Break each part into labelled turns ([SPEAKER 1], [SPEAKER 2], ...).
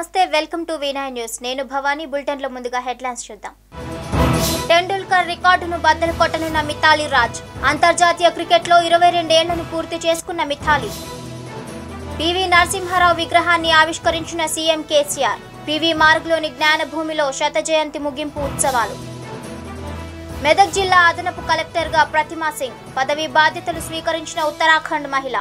[SPEAKER 1] నమస్తే welcome to vena news నేను భవానీ బులెటిన్లో ముందుగా హెడ్లైన్స్ చూద్దాం టెండూల్కర్ రికార్డును బద్దలు కొట్టనున్న మిథాలీ రాజ్ అంతర్జాతీయ క్రికెట్లో ఇరవై రెండేళ్లను పూర్తి చేసుకున్న మిథాలీ పివి నరసింహారావు విగ్రహాన్ని ఆవిష్కరించిన సీఎం కేసీఆర్ పివి మార్గ్లోని జ్ఞానభూమిలో శత జయంతి ముగింపు ఉత్సవాలు మెదక్ జిల్లా అదనపు కలెక్టర్గా ప్రతిమా సింగ్ పదవి బాధ్యతలు స్వీకరించిన ఉత్తరాఖండ్ మహిళ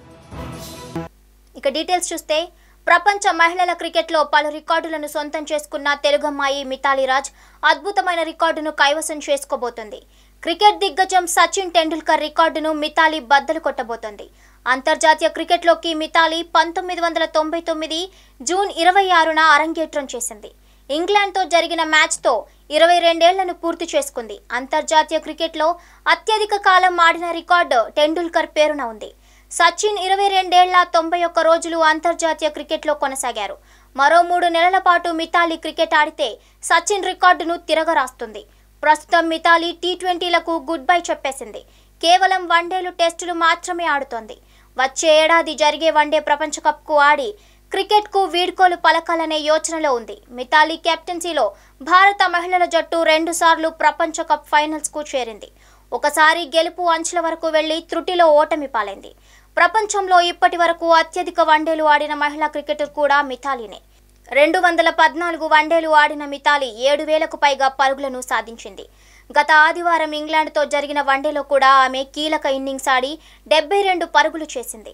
[SPEAKER 1] ఇక డీటెయిల్స్ చూస్తే ప్రపంచ మహిళల క్రికెట్లో పలు రికార్డులను సొంతం చేసుకున్న తెలుగమ్మాయి మిథాలీ రాజ్ అద్భుతమైన రికార్డును కైవసం చేసుకోబోతోంది క్రికెట్ దిగ్గజం సచిన్ టెండూల్కర్ రికార్డును మిథాలీ బద్దలు కొట్టబోతోంది అంతర్జాతీయ క్రికెట్లోకి మిథాలీ పంతొమ్మిది వందల తొంభై తొమ్మిది జూన్ ఇరవై ఆరున అరంగేట్రం చేసింది ఇంగ్లాండ్తో జరిగిన మ్యాచ్తో ఇరవై రెండేళ్లను పూర్తి చేసుకుంది అంతర్జాతీయ క్రికెట్లో అత్యధిక కాలం ఆడిన రికార్డు టెండూల్కర్ పేరున ఉంది సచిన్ ఇరవై రెండేళ్ల తొంభై ఒక్క రోజులు అంతర్జాతీయ క్రికెట్లో కొనసాగారు మరో మూడు నెలల పాటు మిథాలీ క్రికెట్ ఆడితే సచిన్ రికార్డును తిరగరాస్తుంది ప్రస్తుతం మిథాలీ టీ ట్వంటీలకు గుడ్ బై చెప్పేసింది కేవలం వన్డేలు టెస్టులు మాత్రమే ఆడుతోంది వచ్చే ఏడాది జరిగే వన్డే ప్రపంచ కప్కు ఆడి క్రికెట్కు వీడ్కోలు పలకాలనే యోచనలో ఉంది మిథాలీ కెప్టెన్సీలో భారత మహిళల జట్టు రెండుసార్లు ప్రపంచ కప్ ఫైనల్స్కు చేరింది ఒకసారి గెలుపు అంచుల వరకు వెళ్లి త్రుటిలో ఓటమి పాలైంది ప్రపంచంలో ఇప్పటి వరకు అత్యధిక వన్డేలు ఆడిన మహిళా క్రికెటర్ కూడా మిథాలీనే రెండు వందల పద్నాలుగు వన్డేలు ఆడిన మిథాలీ ఏడు వేలకు పైగా పరుగులను సాధించింది గత ఆదివారం ఇంగ్లాండ్తో జరిగిన వన్డేలో కూడా ఆమె కీలక ఇన్నింగ్స్ ఆడి డెబ్బై రెండు పరుగులు చేసింది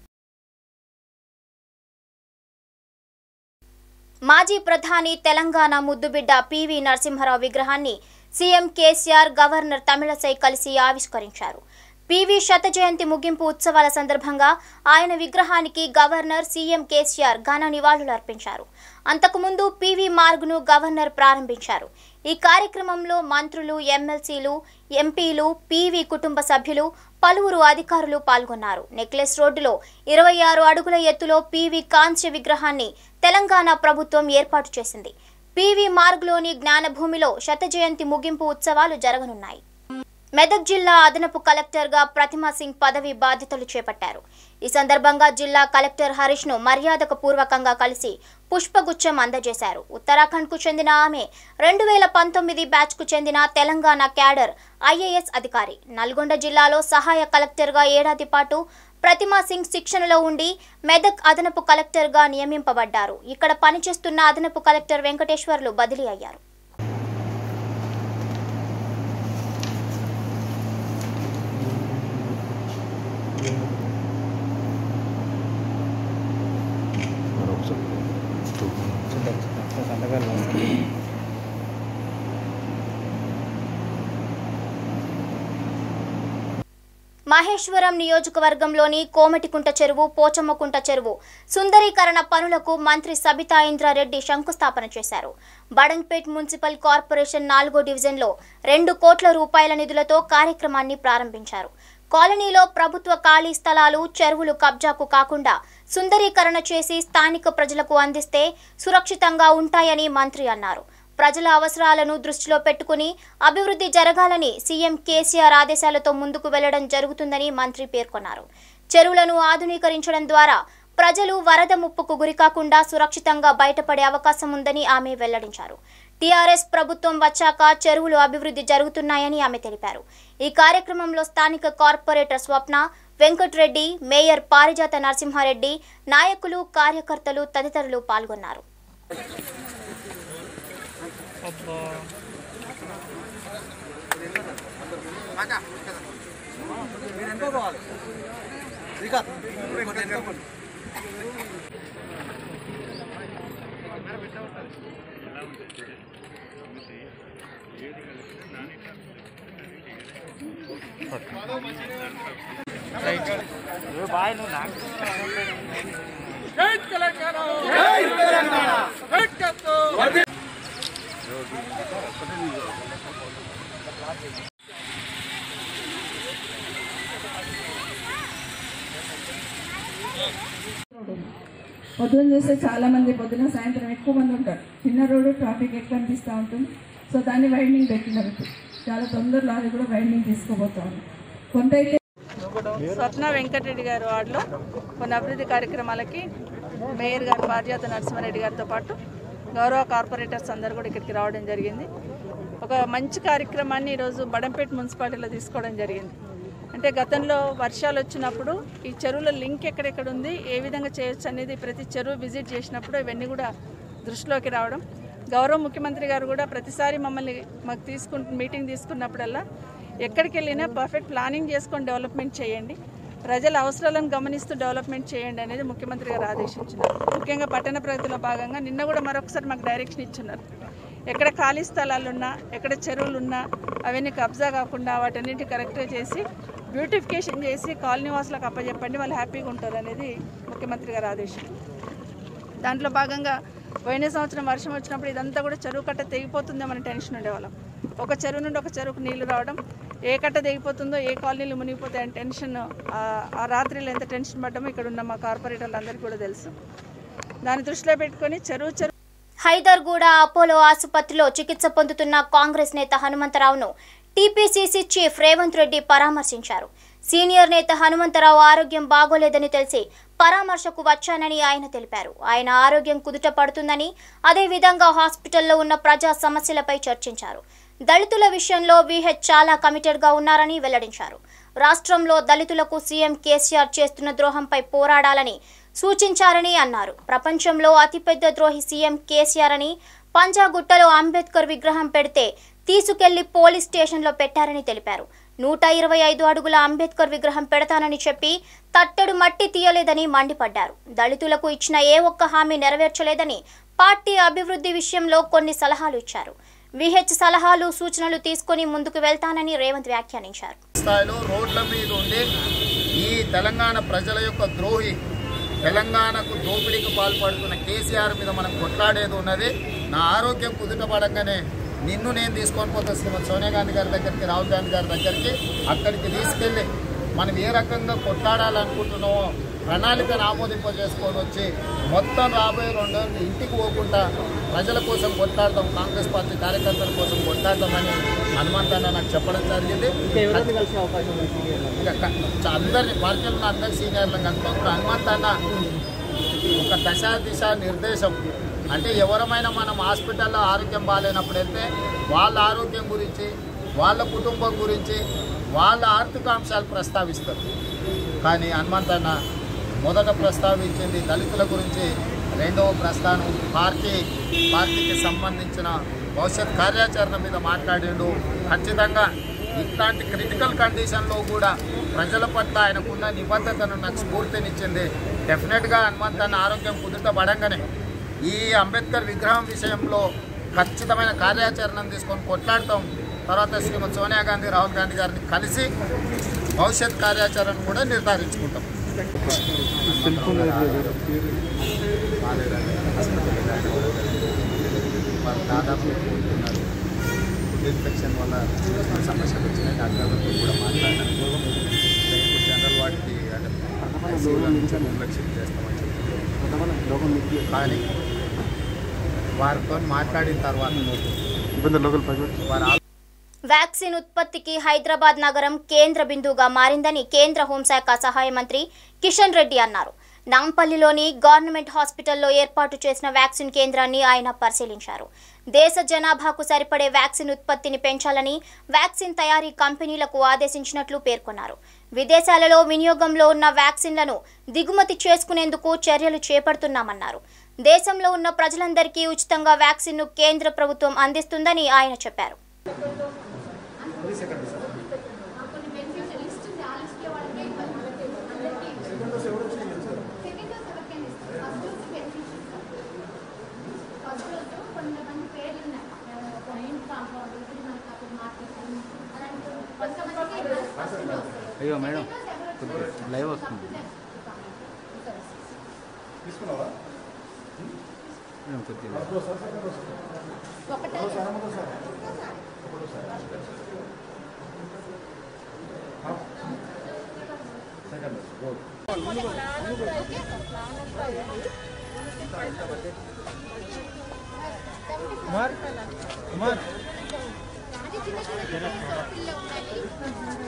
[SPEAKER 1] మాజీ ప్రధాని తెలంగాణ ముద్దుబిడ్డ పివి నరసింహారావు విగ్రహాన్ని సీఎం కేసీఆర్ గవర్నర్ తమిళసై కలిసి ఆవిష్కరించారు పివి శత జయంతి ముగింపు ఉత్సవాల సందర్భంగా ఆయన విగ్రహానికి గవర్నర్ సీఎం కేసీఆర్ ఘన నివాళులు అర్పించారు అంతకుముందు పివి మార్గ్ను గవర్నర్ ప్రారంభించారు ఈ కార్యక్రమంలో మంత్రులు ఎమ్మెల్సీలు ఎంపీలు పివి కుటుంబ సభ్యులు పలువురు అధికారులు పాల్గొన్నారు నెక్లెస్ రోడ్డులో ఇరవై ఆరు అడుగుల ఎత్తులో పివి కాంస్య విగ్రహాన్ని తెలంగాణ ప్రభుత్వం ఏర్పాటు చేసింది పివి మార్గ్లోని జ్ఞానభూమిలో శత జయంతి ముగింపు ఉత్సవాలు జరగనున్నాయి మెదక్ జిల్లా అదనపు కలెక్టర్గా ప్రతిమా సింగ్ పదవి బాధ్యతలు చేపట్టారు ఈ సందర్భంగా జిల్లా కలెక్టర్ హరీష్ ను మర్యాదకు పూర్వకంగా కలిసి పుష్పగుచ్చం అందజేశారు ఉత్తరాఖండ్కు చెందిన ఆమె రెండు వేల పంతొమ్మిది బ్యాచ్కు చెందిన తెలంగాణ క్యాడర్ ఐఏఎస్ అధికారి నల్గొండ జిల్లాలో సహాయ కలెక్టర్గా ఏడాది పాటు ప్రతిమా సింగ్ శిక్షణలో ఉండి మెదక్ అదనపు కలెక్టర్గా నియమింపబడ్డారు ఇక్కడ పనిచేస్తున్న అదనపు కలెక్టర్ వెంకటేశ్వర్లు బదిలీ అయ్యారు మహేశ్వరం నియోజకవర్గంలోని కోమటికుంట చెరువు పోచమ్మకుంట చెరువు సుందరీకరణ పనులకు మంత్రి సబితా ఇంద్రారెడ్డి శంకుస్థాపన చేశారు బడంగ్పేట్ మున్సిపల్ కార్పొరేషన్ నాలుగో డివిజన్లో రెండు కోట్ల రూపాయల నిధులతో కార్యక్రమాన్ని ప్రారంభించారు కాలనీలో ప్రభుత్వ ఖాళీ స్థలాలు చెరువులు కబ్జాకు కాకుండా సుందరీకరణ చేసి స్థానిక ప్రజలకు అందిస్తే సురక్షితంగా ఉంటాయని మంత్రి అన్నారు ప్రజల అవసరాలను దృష్టిలో పెట్టుకుని అభివృద్ధి జరగాలని సీఎం కేసీఆర్ ఆదేశాలతో ముందుకు వెళ్లడం జరుగుతుందని మంత్రి పేర్కొన్నారు చెరువులను ఆధునీకరించడం ద్వారా ప్రజలు వరద ముప్పుకు గురికాకుండా సురక్షితంగా బయటపడే అవకాశం ఉందని ఆమె వెల్లడించారు టీఆర్ఎస్ ప్రభుత్వం వచ్చాక చెరువులు అభివృద్ధి జరుగుతున్నాయని ఆమె తెలిపారు ఈ కార్యక్రమంలో స్థానిక కార్పొరేటర్ స్వప్న వెంకట్రెడ్డి మేయర్ పారిజాత నరసింహారెడ్డి నాయకులు కార్యకర్తలు తదితరులు పాల్గొన్నారు
[SPEAKER 2] పొద్దున్న చూస్తే చాలా మంది పొద్దున సాయంత్రం ఎక్కువ మంది ఉంటారు చిన్న రోడ్డు ట్రాఫిక్ ఎక్కువ అనిపిస్తూ ఉంటుంది సో దాన్ని వైండింగ్ పెట్టినారు ఇప్పుడు. చాలా తొందరలో అది కూడా వైండింగ్ తీసుకోబోతా ఉన్నాం కొంత అయితే
[SPEAKER 3] స్వప్న వెంకటరెడ్డి గారి వార్డులో కొన్ని అభివృద్ధి కార్యక్రమాలకి మేయర్ గారు పారిజాత నరసింహారెడ్డి గారితో పాటు గౌరవ కార్పొరేటర్స్ అందరూ కూడా ఇక్కడికి రావడం జరిగింది ఒక మంచి కార్యక్రమాన్ని ఈరోజు బడంపేట మున్సిపాలిటీలో తీసుకోవడం జరిగింది అంటే గతంలో వర్షాలు వచ్చినప్పుడు ఈ చెరువుల లింక్ ఎక్కడెక్కడ ఉంది ఏ విధంగా చేయొచ్చు అనేది ప్రతి చెరువు విజిట్ చేసినప్పుడు ఇవన్నీ కూడా దృష్టిలోకి రావడం గౌరవ ముఖ్యమంత్రి గారు కూడా ప్రతిసారి మమ్మల్ని మాకు తీసుకుంటు మీటింగ్ తీసుకున్నప్పుడల్లా ఎక్కడికి వెళ్ళినా పర్ఫెక్ట్ ప్లానింగ్ చేసుకొని డెవలప్మెంట్ చేయండి ప్రజల అవసరాలను గమనిస్తూ డెవలప్మెంట్ చేయండి అనేది ముఖ్యమంత్రి గారు ఆదేశించినారు ముఖ్యంగా పట్టణ ప్రగతిలో భాగంగా నిన్న కూడా మరొకసారి మాకు డైరెక్షన్ ఇచ్చున్నారు ఎక్కడ ఖాళీ స్థలాలు ఉన్నా ఎక్కడ చెరువులు ఉన్నా అవన్నీ కబ్జా కాకుండా వాటన్నిటి కరెక్ట్గా చేసి బ్యూటిఫికేషన్ చేసి కాలనీ వాసులకు అప్పచెప్పండి వాళ్ళు హ్యాపీగా ఉంటారు అనేది ముఖ్యమంత్రి గారు ఆదేశం దాంట్లో భాగంగా పోయిన సంవత్సరం వర్షం వచ్చినప్పుడు ఇదంతా కూడా చెరువు కట్ట తెగిపోతుందో మన టెన్షన్ ఉండేవాళ్ళం ఒక చెరువు నుండి ఒక చెరువుకు నీళ్లు రావడం ఏ కట్ట తెగిపోతుందో ఏ కాలనీలు మునిగిపోతాయని టెన్షన్ ఆ- ఆ రాత్రిలో ఎంత టెన్షన్ పడ్డామో ఇక్కడ ఉన్న మా కార్పొరేటర్లు అందరికీ కూడా తెలుసు దాన్ని దృష్టిలో పెట్టుకొని చెరువు చెరువు
[SPEAKER 1] హైదర్గూడ అపోలో ఆసుపత్రిలో చికిత్స పొందుతున్న కాంగ్రెస్ నేత హనుమంతరావును టీపీసీసీ చీఫ్ రేవంత్ రెడ్డి పరామర్శించారు సీనియర్ నేత హనుమంతరావు ఆరోగ్యం బాగోలేదని తెలిసి పరామర్శకు వచ్చానని ఆయన తెలిపారు ఆయన ఆరోగ్యం కుదుట పడుతుందని అదేవిధంగా హాస్పిటల్లో ఉన్న ప్రజా సమస్యలపై చర్చించారు దళితుల విషయంలో వీహెచ్ చాలా కమిటెడ్గా ఉన్నారని వెల్లడించారు రాష్ట్రంలో దళితులకు సీఎం కేసీఆర్ చేస్తున్న ద్రోహంపై పోరాడాలని సూచించారని అన్నారు ప్రపంచంలో అతిపెద్ద ద్రోహి సీఎం కేసీఆర్ అని పంజాగుట్టలో అంబేద్కర్ విగ్రహం పెడితే తీసుకెళ్లి పోలీస్ స్టేషన్లో పెట్టారని తెలిపారు నూట ఇరవై ఐదు అడుగుల అంబేద్కర్ విగ్రహం పెడతానని చెప్పి తట్టెడు మట్టి తీయలేదని మండిపడ్డారు దళితులకు ఇచ్చిన ఏ ఒక్క హామీ నెరవేర్చలేదని పార్టీ అభివృద్ధి విషయంలో కొన్ని సలహాలు ఇచ్చారు విహెచ్ సలహాలు సూచనలు తీసుకొని ముందుకు వెళ్తానని రేవంత్ వ్యాఖ్యానించారు
[SPEAKER 4] స్థాయిలో రోడ్ల మీద ఉండి ఈ తెలంగాణ ప్రజల యొక్క ద్రోహి తెలంగాణకు దోపిడీకి పాల్పడుతున్న కేసీఆర్ మీద మనం కొట్లాడేది ఉన్నది నా ఆరోగ్యం కుదుటపడంగానే నిన్ను నేను తీసుకొని పోతా శ్రీమతి సోనియా గాంధీ గారి దగ్గరికి రాహుల్ గాంధీ గారి దగ్గరికి అక్కడికి తీసుకెళ్ళి మనం ఏ రకంగా కొట్లాడాలనుకుంటున్నామో ప్రణాళికను ఆమోదింపజేసుకొని వచ్చి మొత్తం రాబోయే రెండు రోజులు ఇంటికి పోకుండా ప్రజల కోసం కొట్లాడతాం కాంగ్రెస్ పార్టీ కార్యకర్తల కోసం కొట్లాడతామని హనుమంతన్న నాకు చెప్పడం జరిగింది ఇంకా క- అందరినీ పార్టీలో ఉన్న అందరి సీనియర్లను కనుక హనుమంత్ అన్న ఒక దశ దిశ నిర్దేశం అంటే ఎవరమైనా మనం హాస్పిటల్లో ఆరోగ్యం బాగాలేనప్పుడు వెళ్తే వాళ్ళ ఆరోగ్యం గురించి వాళ్ళ కుటుంబం గురించి వాళ్ళ ఆర్థిక అంశాలు ప్రస్తావిస్తారు కానీ హనుమంత్ అన్న మొదట ప్రస్తావించింది దళితుల గురించి రెండవ ప్రస్థానం పార్టీ పార్టీకి సంబంధించిన భవిష్యత్ కార్యాచరణ మీద మాట్లాడిండు ఖచ్చితంగా ఇట్లాంటి క్రిటికల్ కండిషన్లో కూడా ప్రజల పట్ల ఆయనకున్న నిబద్ధతను నాకు స్ఫూర్తినిచ్చింది డెఫినెట్గా హనుమంత్ అన్న ఆరోగ్యం కుదుట పడంగానే ఈ అంబేద్కర్ విగ్రహం విషయంలో ఖచ్చితమైన కార్యాచరణను తీసుకొని కొట్లాడతాం తర్వాత శ్రీమతి సోనియా గాంధీ రాహుల్ గాంధీ గారిని కలిసి భవిష్యత్ కార్యాచరణ కూడా నిర్ధారించుకుంటాం వాళ్ళు దాదాపు కోలుకున్నారు ఫుడ్ ఇన్ఫెక్షన్ వల్ల సమస్యలు వచ్చినాయి డాక్టర్లతో కూడా మాట్లాడాను ఇప్పుడు జనరల్ వాటికి అంటే ఐసీయూలో నుంచి నిర్లక్ష్యం చేస్తామని చెప్పి కానీ వారితో మాట్లాడిన తర్వాత వారు
[SPEAKER 1] వ్యాక్సిన్ ఉత్పత్తికి హైదరాబాద్ నగరం కేంద్ర బిందువుగా మారిందని కేంద్ర హోంశాఖ సహాయ మంత్రి కిషన్ రెడ్డి అన్నారు నాంపల్లిలోని గవర్నమెంట్ హాస్పిటల్లో ఏర్పాటు చేసిన వ్యాక్సిన్ కేంద్రాన్ని ఆయన పరిశీలించారు దేశ జనాభాకు సరిపడే వ్యాక్సిన్ ఉత్పత్తిని పెంచాలని వ్యాక్సిన్ తయారీ కంపెనీలకు ఆదేశించినట్లు పేర్కొన్నారు విదేశాలలో వినియోగంలో ఉన్న వ్యాక్సిన్లను దిగుమతి చేసుకునేందుకు చర్యలు చేపడుతున్నామన్నారు దేశంలో ఉన్న ప్రజలందరికీ ఉచితంగా వ్యాక్సిన్ను కేంద్ర ప్రభుత్వం అందిస్తుందని ఆయన చెప్పారు
[SPEAKER 5] అయ్యో మేడం కొద్దిగా లైవ్ వస్తుంది మేడం కొద్దిగా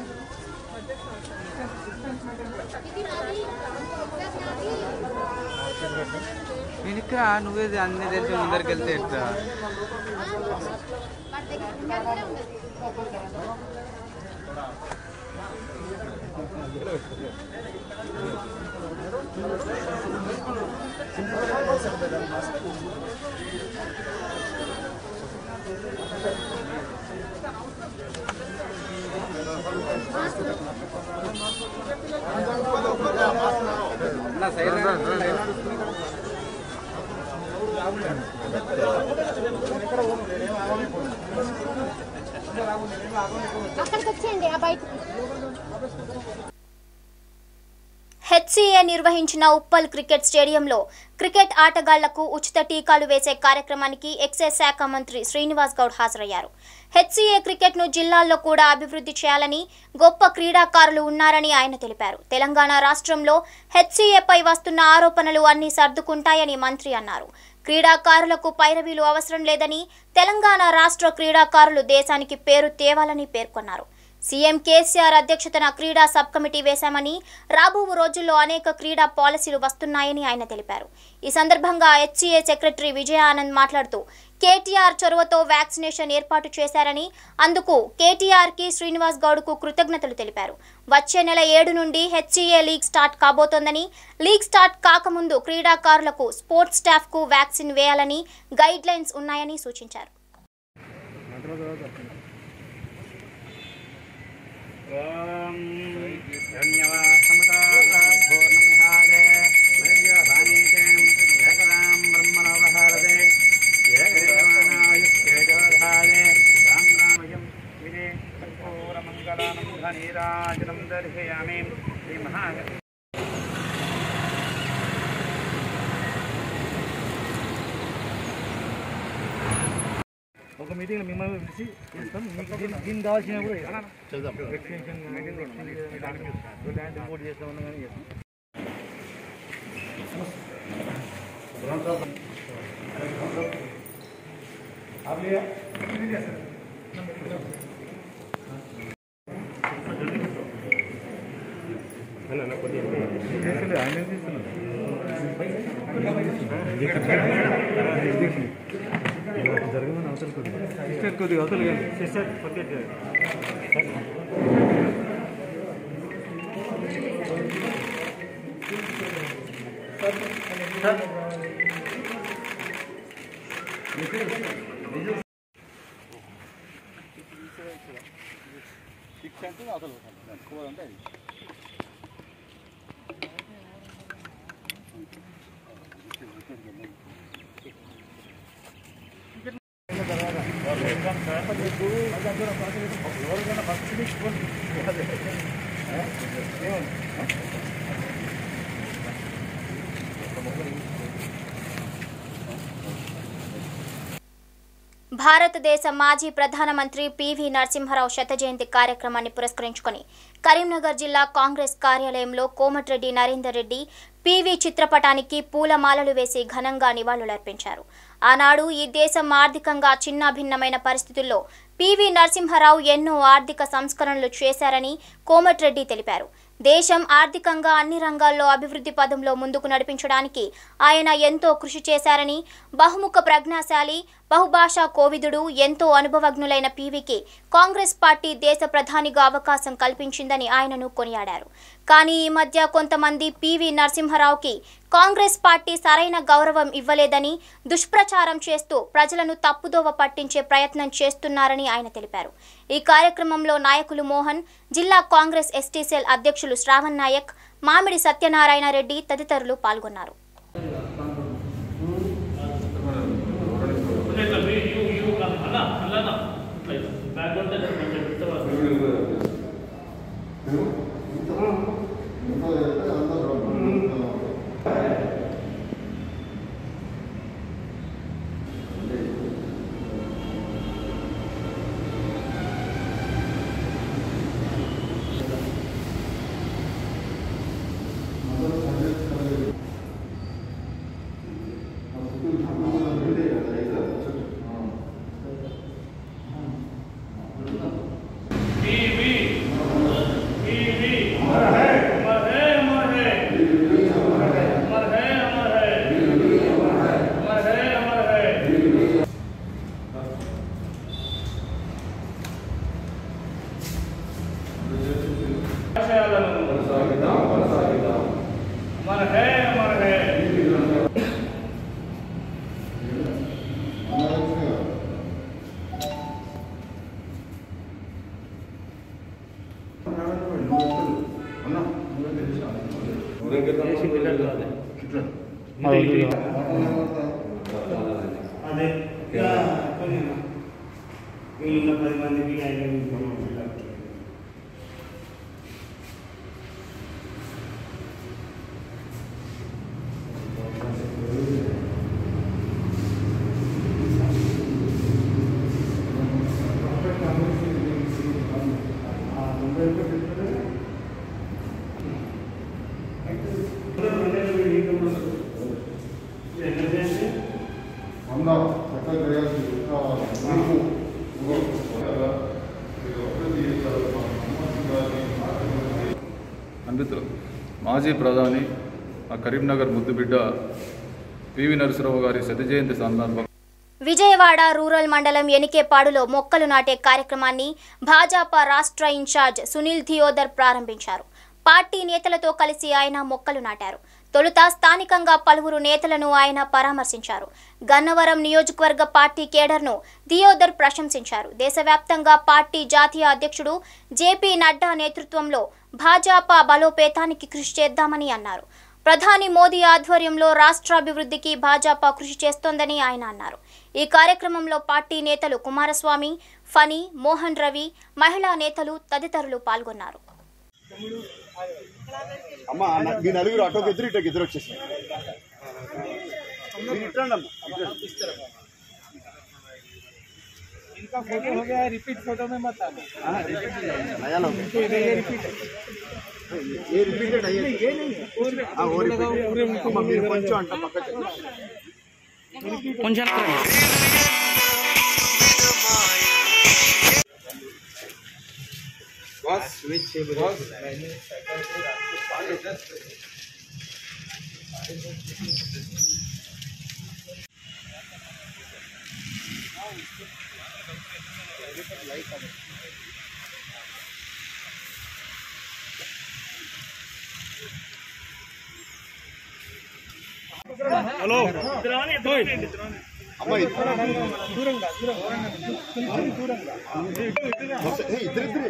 [SPEAKER 6] ఇది నాది
[SPEAKER 5] నేను ఇక్కడ నువ్వే అన్ని తెలిసి ముందరికి వెళ్తే ఎట్లా నా సైడ్
[SPEAKER 1] అక్కడికి వచ్చేయండి ఆ బయట హెచ్సిఏ నిర్వహించిన ఉప్పల్ క్రికెట్ స్టేడియంలో క్రికెట్ ఆటగాళ్లకు ఉచిత టీకాలు వేసే కార్యక్రమానికి ఎక్సైజ్ శాఖ మంత్రి శ్రీనివాస్ గౌడ్ హాజరయ్యారు హెచ్సిఏ క్రికెట్ను జిల్లాల్లో కూడా అభివృద్ధి చేయాలని గొప్ప క్రీడాకారులు ఉన్నారని ఆయన తెలిపారు తెలంగాణ రాష్ట్రంలో హెచ్సిఏపై వస్తున్న ఆరోపణలు అన్ని సర్దుకుంటాయని మంత్రి అన్నారు క్రీడాకారులకు పైరవీలు అవసరం లేదని తెలంగాణ రాష్ట్ర క్రీడాకారులు దేశానికి పేరు తేవాలని పేర్కొన్నారు సీఎం కేసీఆర్ అధ్యక్షతన క్రీడా సబ్ కమిటీ వేశామని రాబో రోజుల్లో అనేక క్రీడా పాలసీలు వస్తున్నాయని ఆయన తెలిపారు ఈ సందర్భంగా హెచ్సీఏ సెక్రటరీ విజయ ఆనంద్ మాట్లాడుతూ కేటీఆర్ చొరవతో వ్యాక్సినేషన్ ఏర్పాటు చేశారని అందుకు కేటీఆర్ కి శ్రీనివాస్ గౌడ్కు కృతజ్ఞతలు తెలిపారు వచ్చే నెల ఏడు నుండి హెచ్సీఏ లీగ్ స్టార్ట్ కాబోతోందని లీగ్ స్టార్ట్ కాకముందు క్రీడాకారులకు స్పోర్ట్స్ స్టాఫ్ కు వ్యాక్సిన్ వేయాలని గైడ్ లైన్స్ ఉన్నాయని సూచించారు
[SPEAKER 5] నీరాజనం దర్శయామి శ్రీ మహా
[SPEAKER 6] ఒక మీటింగ్ మిమ్మల్ని పిలిచి చేస్తాం మీకు దీని- దీనికి కావాల్సిన కూడా ఎక్స్టెన్షన్ ల్యాండ్ రిపోర్ట్ చేస్తామన్నా కానీ చేస్తాం చేస్తలేదు, ఆయన ఏం చేస్తున్నారు? జరగమని అవసరం కొద్దిగా సిస్టర్ కొద్దిగా అవసరం కానీ సిస్టర్ కొద్దిగా
[SPEAKER 1] భారతదేశ మాజీ ప్రధానమంత్రి పివి నరసింహారావు శత జయంతి కార్యక్రమాన్ని పురస్కరించుకొని కరీంనగర్ జిల్లా కాంగ్రెస్ కార్యాలయంలో కోమటిరెడ్డి నరేందర్ రెడ్డి పివి చిత్రపటానికి పూలమాలలు వేసి ఘనంగా నివాళులర్పించారు ఆనాడు ఈ దేశం ఆర్థికంగా చిన్నాభిన్నమైన పరిస్థితుల్లో పివి నరసింహారావు ఎన్నో ఆర్థిక సంస్కరణలు చేశారని కోమటిరెడ్డి తెలిపారు దేశం ఆర్థికంగా అన్ని రంగాల్లో అభివృద్ధి పదంలో ముందుకు నడిపించడానికి ఆయన ఎంతో కృషి చేశారని బహుముఖ ప్రజ్ఞాశాలి బహుభాషా కోవిదుడు ఎంతో అనుభవజ్ఞులైన పీవీకి కాంగ్రెస్ పార్టీ దేశ ప్రధానిగా అవకాశం కల్పించిందని ఆయనను కొనియాడారు కానీ ఈ మధ్య కొంతమంది పివి నరసింహారావుకి కాంగ్రెస్ పార్టీ సరైన గౌరవం ఇవ్వలేదని దుష్ప్రచారం చేస్తూ ప్రజలను తప్పుదోవ పట్టించే ప్రయత్నం చేస్తున్నారని ఆయన తెలిపారు ఈ కార్యక్రమంలో నాయకులు మోహన్ జిల్లా కాంగ్రెస్ ఎస్టీ సెల్ అధ్యక్షులు శ్రావణ్ నాయక్ మామిడి సత్యనారాయణ రెడ్డి తదితరులు పాల్గొన్నారు
[SPEAKER 7] పివి అదే ఇంకా కొన్ని వీళ్ళ పది మందికి ఐదు మందికి
[SPEAKER 8] అన్వితులు మాజీ ప్రధాని ఆ కరీంనగర్ ముద్దుబిడ్డ పివి నరసింహరావు గారి శత జయంతి సందర్భంగా
[SPEAKER 1] విజయవాడ రూరల్ మండలం ఎనికేపాడులో మొక్కలు నాటే కార్యక్రమాన్ని భాజపా రాష్ట్ర ఇన్ఛార్జ్ సునీల్ థియోదర్ ప్రారంభించారు పార్టీ నేతలతో కలిసి ఆయన మొక్కలు నాటారు తొలుత స్థానికంగా పలువురు నేతలను ఆయన పరామర్శించారు గన్నవరం నియోజకవర్గ పార్టీ కేడర్ను థియోదర్ ప్రశంసించారు దేశవ్యాప్తంగా పార్టీ జాతీయ అధ్యక్షుడు జేపీ నడ్డా నేతృత్వంలో భాజపా బలోపేతానికి కృషి చేద్దామని అన్నారు ప్రధాని మోదీ ఆధ్వర్యంలో రాష్ట్రాభివృద్ధికి భాజపా కృషి చేస్తోందని ఆయన అన్నారు ఈ కార్యక్రమంలో పార్టీ నేతలు కుమారస్వామి ఫణి మోహన్ రవి మహిళా నేతలు తదితరులు పాల్గొన్నారు
[SPEAKER 9] అమ్మ నా- మీ నలుగురు అటోకి ఎదురు ఇటోకి ఎదురు వచ్చేసారు మీరు ఇట్రండి అమ్మ ఇట్రండి.
[SPEAKER 6] इनका फोटो हो गया रिपीट फोटो में मत आना
[SPEAKER 9] हाँ, repeat नहीं है, नया लोग
[SPEAKER 6] तो इधर ये रिपीट है
[SPEAKER 9] ये रिपीटेड है ये
[SPEAKER 6] ये नहीं है और
[SPEAKER 9] हाँ, वो
[SPEAKER 6] लगाओ,
[SPEAKER 9] repeated.
[SPEAKER 6] पूरे उनको
[SPEAKER 9] అమ్మ మీరు కొంచెం అంట పక్కకి అమ్మ ఇద్దరు
[SPEAKER 6] దూరంగా దూరంగా దూరంగా
[SPEAKER 9] ఏ, ఇద్దరు ఇద్దరు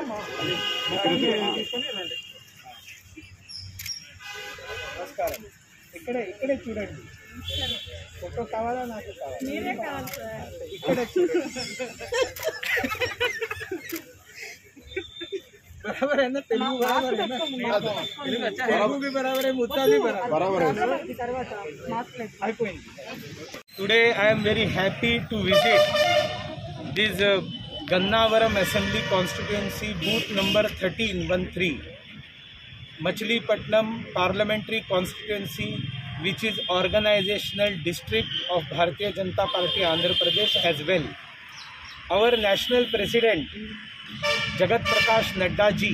[SPEAKER 6] నమస్కారం ఇక్కడే ఇక్కడే చూడండి ఫోటో కావాలా నాకు కావాలి మీరే కావాలి సార్ ఇక్కడే చూడండి बराबर है ना तेलुगु बराबर है ना तेलुगु भी बराबर है मुद्दा भी बराबर
[SPEAKER 9] బరాబర్
[SPEAKER 6] అయిపోయింది today I'm very happy to visit this Gannavaram assembly constituency booth number thirteen one three Machilipatnam parliamentary constituency which is organizational district of Bharatiya Janata Party Andhra Pradesh as well. Our national president Jagat Prakash Nadda ji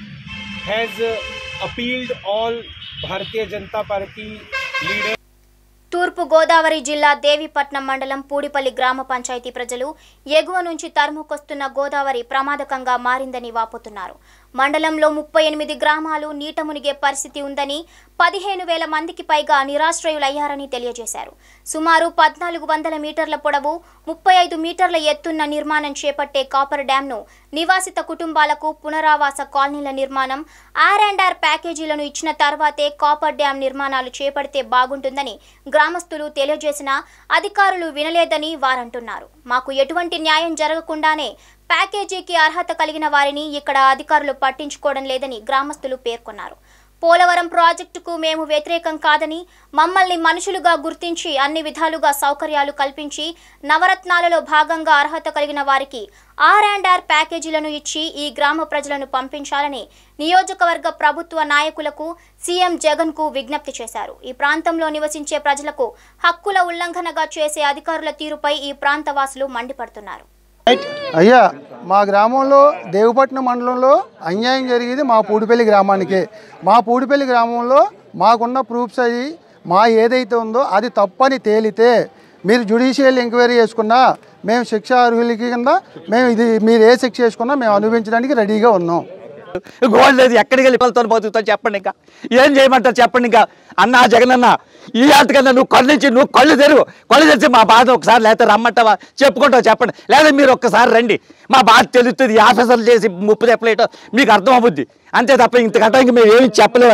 [SPEAKER 6] has uh, appealed all Bharatiya Janata Party leaders
[SPEAKER 1] తూర్పు గోదావరి జిల్లా దేవీపట్నం మండలం పూడిపల్లి గ్రామ పంచాయతీ ప్రజలు ఎగువ నుంచి తరుముకొస్తున్న గోదావరి ప్రమాదకంగా మారిందని వాపోతున్నారు మండలంలో ముప్పై ఎనిమిది గ్రామాలు నీట మునిగే పరిస్థితి ఉందని పదిహేను వేల మందికి పైగా నిరాశ్రయులయ్యారని తెలియజేశారు సుమారు పద్నాలుగు వందల మీటర్ల పొడవు ముప్పై ఐదు మీటర్ల ఎత్తున్న నిర్మాణం చేపట్టే కాపర్ డ్యాంను నివాసిత కుటుంబాలకు పునరావాస కాలనీల నిర్మాణం ఆర్ అండ్ ఆర్ ప్యాకేజీలను ఇచ్చిన తర్వాతే కాపర్ డ్యాం నిర్మాణాలు చేపడితే బాగుంటుందని గ్రామస్తులు తెలియజేసినా అధికారులు వినలేదని వారంటున్నారు మాకు ఎటువంటి న్యాయం జరగకుండానే ప్యాకేజీకి అర్హత కలిగిన వారిని ఇక్కడ అధికారులు పట్టించుకోవడం లేదని గ్రామస్తులు పేర్కొన్నారు పోలవరం ప్రాజెక్టుకు మేము వ్యతిరేకం కాదని మమ్మల్ని మనుషులుగా గుర్తించి అన్ని విధాలుగా సౌకర్యాలు కల్పించి నవరత్నాలలో భాగంగా అర్హత కలిగిన వారికి ఆర్ అండ్ ఆర్ ప్యాకేజీలను ఇచ్చి ఈ గ్రామ ప్రజలను పంపించాలని నియోజకవర్గ ప్రభుత్వ నాయకులకు సీఎం జగన్ కు విజ్ఞప్తి చేశారు ఈ ప్రాంతంలో నివసించే ప్రజలకు హక్కుల ఉల్లంఘనగా చేసే అధికారుల తీరుపై ఈ ప్రాంతవాసులు మండిపడుతున్నారు
[SPEAKER 10] అయ్యా మా గ్రామంలో దేవపట్నం మండలంలో అన్యాయం జరిగేది మా పూడిపల్లి గ్రామానికే మా పూడిపల్లి గ్రామంలో మాకున్న ప్రూఫ్స్ అయ్యి మా ఏదైతే ఉందో అది తప్పని తేలితే మీరు జుడిషియల్ ఎంక్వైరీ చేసుకున్నా మేము శిక్ష అర్హులకి కింద మేము ఇది మీరు ఏ శిక్ష చేసుకున్నా మేము అనుభవించడానికి రెడీగా ఉన్నాం
[SPEAKER 11] గోల్డ్ లేదు ఎక్కడికి వెళ్ళి పిల్లలతో బతుకుతావు చెప్పండి ఇంకా ఏం చేయమంటారు చెప్పండి ఇంకా అన్నా జగనన్న ఈ ఆటకన్నా నువ్వు కళ్ళు నుంచి నువ్వు కళ్ళు తెరువు కళ్ళు తెరిచి మా బాధ ఒకసారి లేకపోతే రమ్మంటావా చెప్పుకుంటావు చెప్పండి లేదా మీరు ఒక్కసారి రండి మా బాధ తెలుస్తుంది ఈ ఆఫీసర్లు చేసి ముప్పు చెప్పలేటో మీకు అర్థం అవుద్ది అంతే తప్ప ఇంతకంటే ఇంక మేము ఏమి చెప్పలేమండి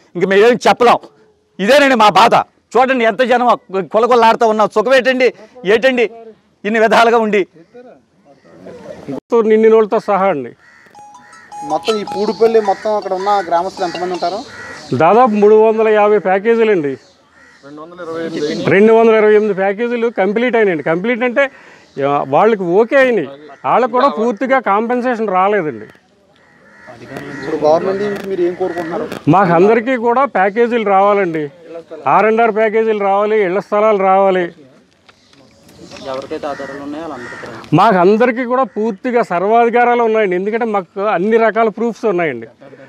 [SPEAKER 11] ఇంక మేమేం చెప్పలేం ఇదేనండి మా బాధ చూడండి ఎంత జనం కొలకొల్లాడుతూ ఉన్నాం సుఖమేటండి ఏటండి ఇన్ని విధాలుగా ఉండి
[SPEAKER 12] నిన్ని నోళ్ళతో సహా అండి
[SPEAKER 5] మొత్తం ఈ పూడిపల్లి మొత్తం అక్కడ ఉన్న గ్రామస్తులు ఎంతమంది ఉంటారు
[SPEAKER 12] దాదాపు మూడు వందల యాభై ప్యాకేజీలు అండి రెండు వందల ఇరవై ఎనిమిది ప్యాకేజీలు కంప్లీట్ అయినాయండి కంప్లీట్ అంటే ఆ, వాళ్ళకి ఓకే అయినాయి వాళ్ళకి కూడా పూర్తిగా కాంపెన్సేషన్ రాలేదండి
[SPEAKER 5] ఇప్పుడు గవర్నమెంట్ నుంచి మీరు ఏం కోరుకుంటున్నారు
[SPEAKER 12] మాకు అందరికీ కూడా ప్యాకేజీలు రావాలండి ఆర్ అండ్ ఆర్ ప్యాకేజీలు రావాలి ఇళ్ల స్థలాలు రావాలి
[SPEAKER 5] ఎవరికైతే ఆధారాలు ఉన్నాయో వాళ్ళందరికీ
[SPEAKER 12] మాకు అందరికీ కూడా పూర్తిగా సర్వాధికారాలు ఉన్నాయండి ఎందుకంటే మాకు అన్ని రకాల ప్రూఫ్స్ ఉన్నాయండి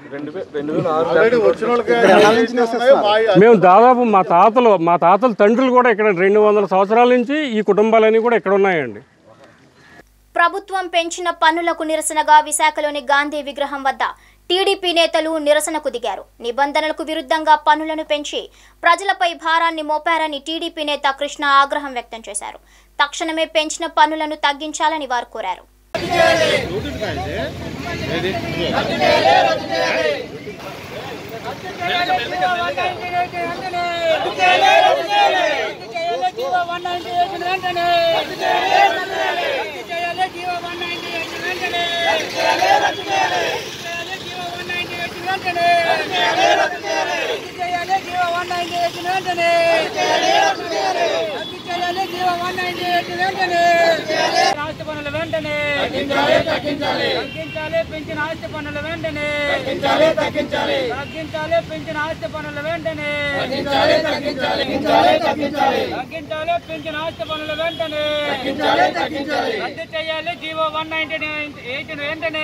[SPEAKER 12] మేము దాదాపు మా తాతలు మా తాతల తండ్రులు కూడా ఇక్కడ రెండు వందల సంవత్సరాల నుంచి ఈ కుటుంబాలన్నీ కూడా ఇక్కడ ఉన్నాయండి
[SPEAKER 1] ప్రభుత్వం పెంచిన పన్నులకు నిరసనగా విశాఖలోని గాంధీ విగ్రహం వద్ద టీడీపీ నేతలు నిరసనకు దిగారు నిబంధనలకు విరుద్ధంగా పన్నులను పెంచి ప్రజలపై భారాన్ని మోపారని టీడీపీ నేత కృష్ణ ఆగ్రహం వ్యక్తం చేశారు తక్షణమే పెంచిన పన్నులను తగ్గించాలని వారు కోరారు
[SPEAKER 13] ఆస్తి పన్నుల వెంటనే తగ్గించాలి తగ్గించాలి తగ్గించాలి పెంచిన ఆస్తి పన్నుల వెంటనే తగ్గించాలి తగ్గించాలి తగ్గించాలి పెంచిన ఆస్తి పన్నుల వెంటనే తగ్గించాలి తగ్గించాలి తగ్గించాలి తగ్గించాలి తగ్గించాలి పెంచిన ఆస్తి పన్నుల వెంటనే తగ్గించాలి తగ్గించాలి రద్దు చేయాలి జీవో వన్ నైన్టీ ఎయిట్ వెంటనే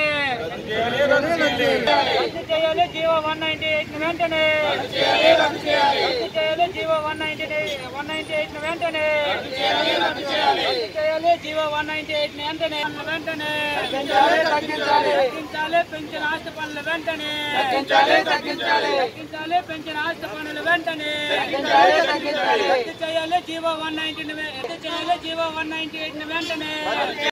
[SPEAKER 13] రద్దు చేయాలి జీవో వన్ నైన్టీ ఎయిట్ వెంటనే రద్దు చేయాలి G O one ninety one ninety eight వెంటనే రద్దు చేయాలి జీవో వన్ నైన్టీ ఎయిట్ వెంటనే వెంటనే తగ్గించాలి తగ్గించాలి తగ్గించాలి పెంచిన ఆస్తి పనులు వెంటనే తగ్గించాలి తగ్గించాలి తగ్గించాలి పెంచిన ఆస్తి పనులు వెంటనే తగ్గించాలి తగ్గించాలి రద్దు చేయాలి జీవో వన్ నైన్టీ రద్దు చేయాలి జీవో వన్ నైన్టీ ఎయిట్ వెంటనే